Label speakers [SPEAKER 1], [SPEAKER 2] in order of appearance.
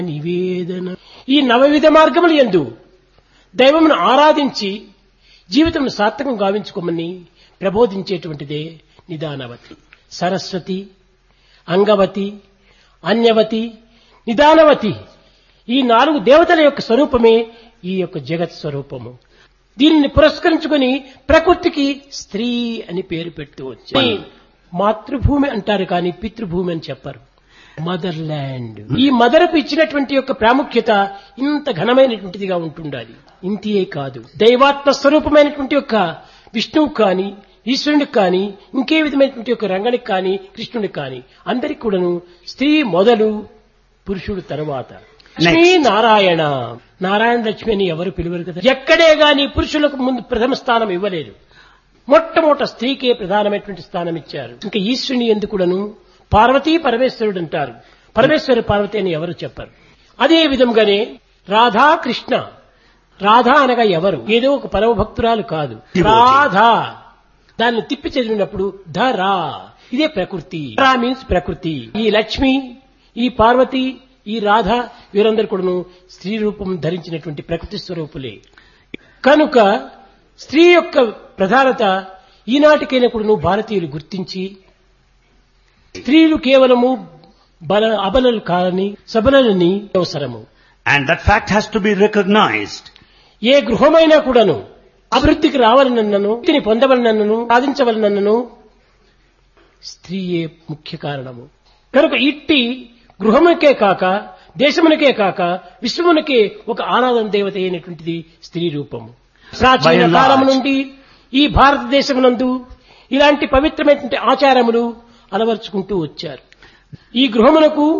[SPEAKER 1] నివేదన ఈ నవవిధ మార్గములు ఎందు దైవమును ఆరాధించి జీవితం సార్థకం గావించుకోమని ప్రబోధించేటువంటిదే నిదానవతి సరస్వతి అంగవతి అన్యవతి నిదానవతి ఈ నాలుగు దేవతల యొక్క స్వరూపమే ఈ యొక్క జగత్ స్వరూపము దీనిని పురస్కరించుకొని ప్రకృతికి స్త్రీ అని పేరు పెట్టు వచ్చి మాతృభూమి అంటారు కానీ పితృభూమి అని చెప్పరు మదర్ ల్యాండ్ ఈ మదర్కు ఇచ్చినటువంటి యొక్క ప్రాముఖ్యత ఇంత ఘనమైనటువంటిదిగా ఉంటుండాలి ఇంతియే కాదు దైవాత్మ స్వరూపమైనటువంటి యొక్క విష్ణువు కాని ఈశ్వరునికి కానీ ఇంకే విధమైనటువంటి యొక్క రంగనికి కానీ కృష్ణునికి కానీ అందరికి కూడాను స్త్రీ మొదలు పురుషుడు తరువాత లక్ష్మీ నారాయణ నారాయణ లక్ష్మి అని ఎవరు పిలువరు కదా ఎక్కడే గాని పురుషులకు ముందు ప్రథమ స్థానం ఇవ్వలేరు మొట్టమొదట స్త్రీకే ప్రధానమైనటువంటి స్థానం ఇచ్చారు ఇంకా ఈశ్వరుని ఎందుకుడను పార్వతీ పరమేశ్వరుడు అంటారు పరమేశ్వరు పార్వతి అని ఎవరు చెప్పరు అదే విధంగానే రాధా కృష్ణ రాధా అనగా ఎవరు ఏదో ఒక పరమ భక్తురాలు కాదు రాధా దాన్ని తిప్పి చదివినప్పుడు ధరా ఇదే ప్రకృతి రా మీన్స్ ప్రకృతి ఈ లక్ష్మి ఈ పార్వతి ఈ రాధ వీరందరూ కూడాను స్త్రీ రూపం ధరించినటువంటి ప్రకృతి స్వరూపులే కనుక స్త్రీ యొక్క ప్రధానత ఈనాటికైనా కూడాను భారతీయులు గుర్తించి స్త్రీలు కేవలము బల అబలలు కాదని సబలని అవసరము
[SPEAKER 2] And that fact has to be recognized.
[SPEAKER 1] ఏ గృహమైనా కూడాను అభివృద్ధికి రావాలనన్నను తిని పొందవలనన్నను సాధించవలనన్నను స్త్రీయే ముఖ్య కారణము కనుక ఇట్టి గృహమునకే కాక దేశమునకే కాక విశ్వమునకే ఒక ఆనాదం దేవత అయినటువంటిది స్త్రీ రూపము ప్రాచీన
[SPEAKER 2] By and large.
[SPEAKER 1] కాలము నుండి ఈ భారతదేశమునందు ఇలాంటి పవిత్రమైనటువంటి ఆచారములు అలవర్చుకుంటూ వచ్చారు ఈ గృహమునకు